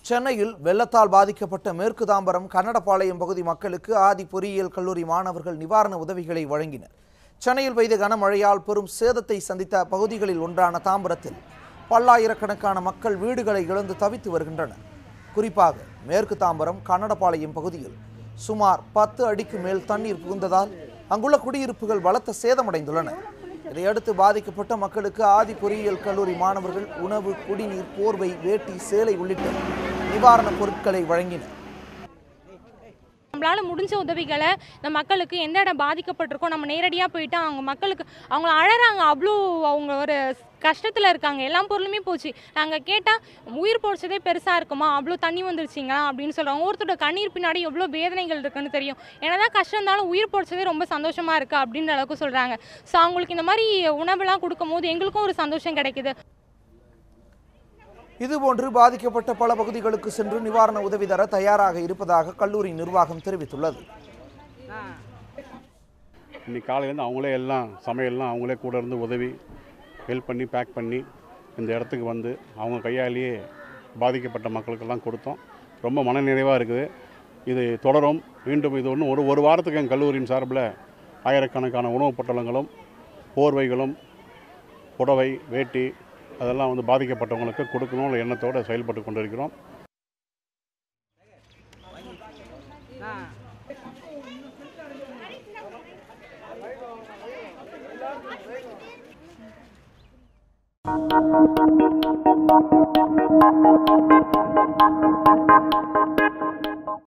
சென்னையில் வெள்ளத்தால் பாதிக்கப்பட்ட மேற்கு தாம்பரம் கன்னடபாளையம் பகுதி மக்களுக்கு ஆதி பொறியியல் கல்லூரி மாணவர்கள் நிவாரண உதவிகளை வழங்கினர் சென்னையில் பெய்த கனமழையால் பெரும் சேதத்தை சந்தித்த பகுதிகளில் ஒன்றான தாம்பரத்தில் பல்லாயிரக்கணக்கான மக்கள் வீடுகளை இழந்து தவித்து வருகின்றனர் குறிப்பாக மேற்கு தாம்பரம் கன்னடபாளையம் பகுதியில் சுமார் பத்து அடிக்கு மேல் தண்ணீர் புகுந்ததால் அங்குள்ள குடியிருப்புகள் பலத்த சேதமடைந்துள்ளன இதையடுத்து பாதிக்கப்பட்ட மக்களுக்கு ஆதி பொறியியல் கல்லூரி மாணவர்கள் உணவு குடிநீர் போர்வை வேட்டி சேலை உள்ளிட்ட நிவாரணப் பொருட்களை வழங்கினர் நம்மளால முடிஞ்ச உதவிகளை இந்த மக்களுக்கு எந்த இடம் பாதிக்கப்பட்டிருக்கோ நம்ம நேரடியாக போயிட்டு அவங்க மக்களுக்கு அவங்க அழறாங்க அவ்வளோ அவங்க ஒரு கஷ்டத்தில் இருக்காங்க எல்லா பொருளுமே போச்சு நாங்கள் கேட்டால் உயிர் போச்சதே பெருசாக இருக்குமா அவ்வளோ தண்ணி வந்துருச்சிங்களா அப்படின்னு சொல்கிறாங்க ஒருத்தரோட கண்ணீர் பின்னாடி எவ்வளோ வேதனைகள் இருக்குன்னு தெரியும் என்னதான் கஷ்டம் இருந்தாலும் உயிர் போச்சதே ரொம்ப சந்தோஷமாக இருக்குது அப்படின்ற அளவுக்கு சொல்கிறாங்க ஸோ அவங்களுக்கு இந்த மாதிரி உணவுலாம் கொடுக்கும்போது எங்களுக்கும் ஒரு சந்தோஷம் கிடைக்குது இதுபோன்று பாதிக்கப்பட்ட பல பகுதிகளுக்கு சென்று நிவாரண உதவி தர தயாராக இருப்பதாக கல்லூரி நிர்வாகம் தெரிவித்துள்ளது இன்னைக்கு காலையிலேருந்து அவங்களே எல்லாம் சமையல்லாம் அவங்களே கூட இருந்து உதவி ஹெல்ப் பண்ணி பேக் பண்ணி இந்த இடத்துக்கு வந்து அவங்க கையாலேயே பாதிக்கப்பட்ட மக்களுக்கெல்லாம் கொடுத்தோம் ரொம்ப மனநிறைவாக இருக்குது இது தொடரும் மீண்டும் இது ஒன்று ஒரு ஒரு வாரத்துக்கு எங்கள் கல்லூரியின் சார்பில் ஆயிரக்கணக்கான உணவுப் பொட்டலங்களும் போர்வைகளும் புடவை வேட்டி அதெல்லாம் வந்து பாதிக்கப்பட்டவங்களுக்கு கொடுக்கணும்னு எண்ணத்தோடு செயல்பட்டு கொண்டிருக்கிறோம்